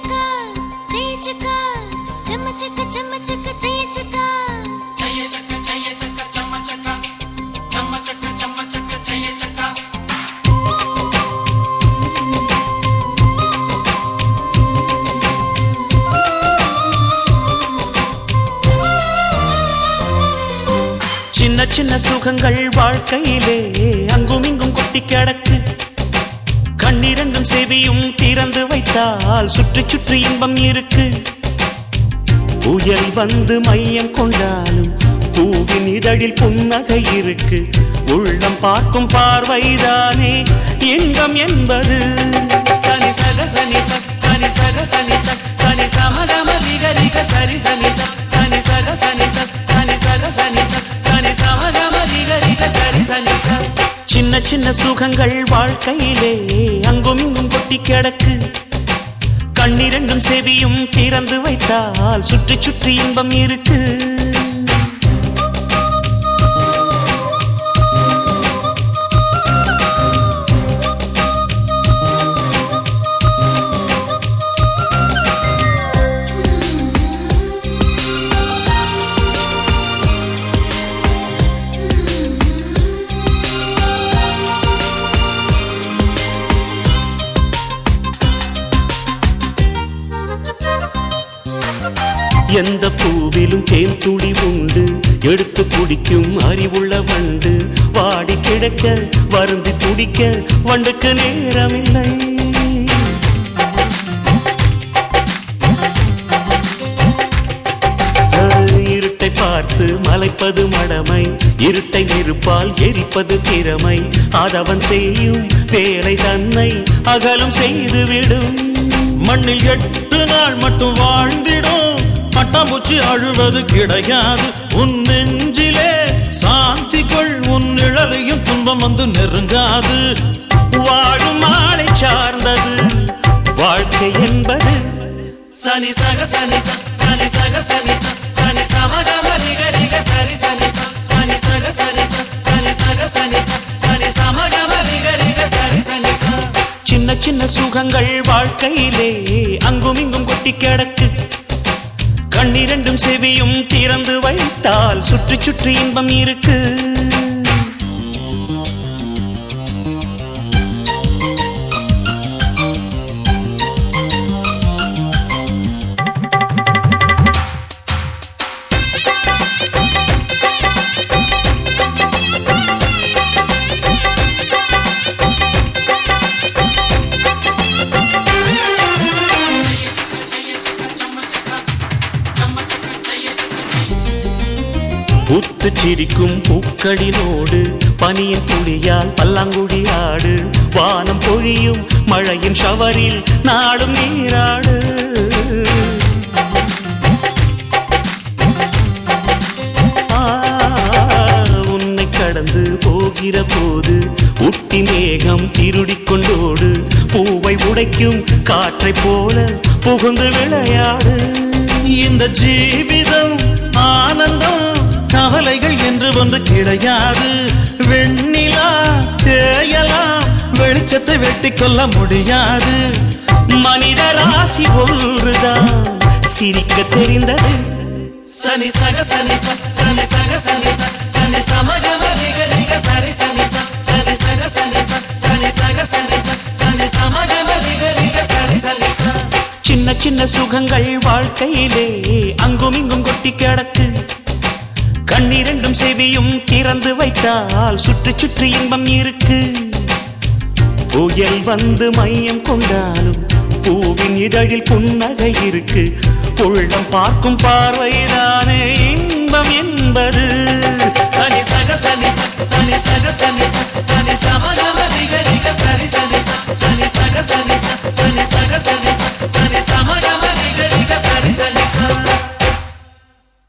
ஜெயிச்சுக்கா ஜெயிச்சுக்கா ஜம்மச்சக்க ஜம்மச்சக்க ஜெயிச்சுக்கா சின்ன சின்ன சுகங்கள் வாழ்க்கையிலே அங்கும் இங்கும் கொட்டி கிடக்கு கண்ணிரண்டும் செவியும் திறந்து வைத்தால் சுற்றி சுற்றி இன்பம் இருக்கு புயல் வந்து மையம் கொண்டாலும் பூவின் இதழில் புன்னகை இருக்கு உள்ளம் பார்க்கும் பார்வைதானே இன்பம் என்பது சனி சக சனி ச சனி சக சனி ச சனி சமகம ரிக ரிக சரி சனி ச சனி சக சனி ச சனி சக சனி ச சனி சமகம ரிக ரிக சரி சனி ச சின்ன சின்ன சுகங்கள் வாழ்க்கையிலே அங்கும் இங்கும் கொட்டி கிடக்கு கண்ணிரண்டும் செவியும் திறந்து வைத்தால் சுற்றி சுற்றி இன்பம் இருக்கு எந்த பூவிலும் தேன் துளி உண்டு எடுத்து குடிக்கும் அறிவுள்ள வண்டு வாடி கிடக்க வருந்தி துடிக்க வண்டுக்கு நேரமில்லை இருட்டை பார்த்து மலைப்பது மடமை இருட்டை நெருப்பால் எரிப்பது திறமை அதவன் செய்யும் வேலை தன்னை அகலும் செய்துவிடும் மண்ணில் எட்டு நாள் மட்டும் வாழ்ந்திடும் பட்டாம்பூச்சி அழுவது கிடையாது உன் நெஞ்சிலே சாந்தி கொள் உன் நிழலையும் துன்பம் வந்து நெருங்காது வாழும் ஆளை சார்ந்தது வாழ்க்கை என்பது சனி சக சனி ச சனி சக சனி ச சனி சமகம ரிக ரிக சரி சனி ச சனி சக சனி ச சனி சக சனி ச சனி சமகம ரிக ரிக சரி சனி ச சின்ன சின்ன சுகங்கள் வாழ்க்கையிலே அங்கும் இங்கும் கொட்டி கிடக்கு கண்ணிரண்டும் செவியும் திறந்து வைத்தால் சுற்றி சுற்றி இன்பம் இருக்கு புத்து சிரிக்கும் பூக்களினோடு பனியின் துளியால் பல்லாங்குழி ஆடு வானம் பொழியும் மழையின் ஷவரில் நாடும் நீராடு ஆ, உன்னை கடந்து போகிற போது உட்டி மேகம் திருடிக் கொண்டோடு பூவை உடைக்கும் காற்றைப் போல புகுந்து விளையாடு இந்த ஜீவிதம் ஆனந்தம் கவலைகள் என்று ஒன்று கிடையாது வெண்ணிலா தேயலாம் வெளிச்சத்தை வெட்டி கொள்ள முடியாது மனித ராசி ஒன்றுதான் சிரிக்க தெரிந்தது சனி சக சனி ச சனி சக சனி ச சனி சமகம ரிக ரிக சரி சனி ச சனி சக சனி ச சனி சக சனி ச சனி சமகம ரிக ரிக சரி சனி ச சின்ன சின்ன சுகங்கள் வாழ்க்கையிலே அங்கும் இங்கும் கொட்டி கிடக்கு கண்ணிரண்டும் செவியும் திறந்து வைத்தால் சுற்றி சுற்றி இன்பம் இருக்கு புயல் வந்து மையம் கொண்டாலும் பூவின் இதழில் புன்னகை இருக்கு உள்ளம் பார்க்கும் பார்வைதானே இன்பம் என்பது சனி சக சனி ச சனி சக சனி ச சனி சமகம ரிக ரிக சரி சனி ச சனி சக சனி ச சனி சக சனி ச சனி சமகம ரிக ரிக சரி சனி ச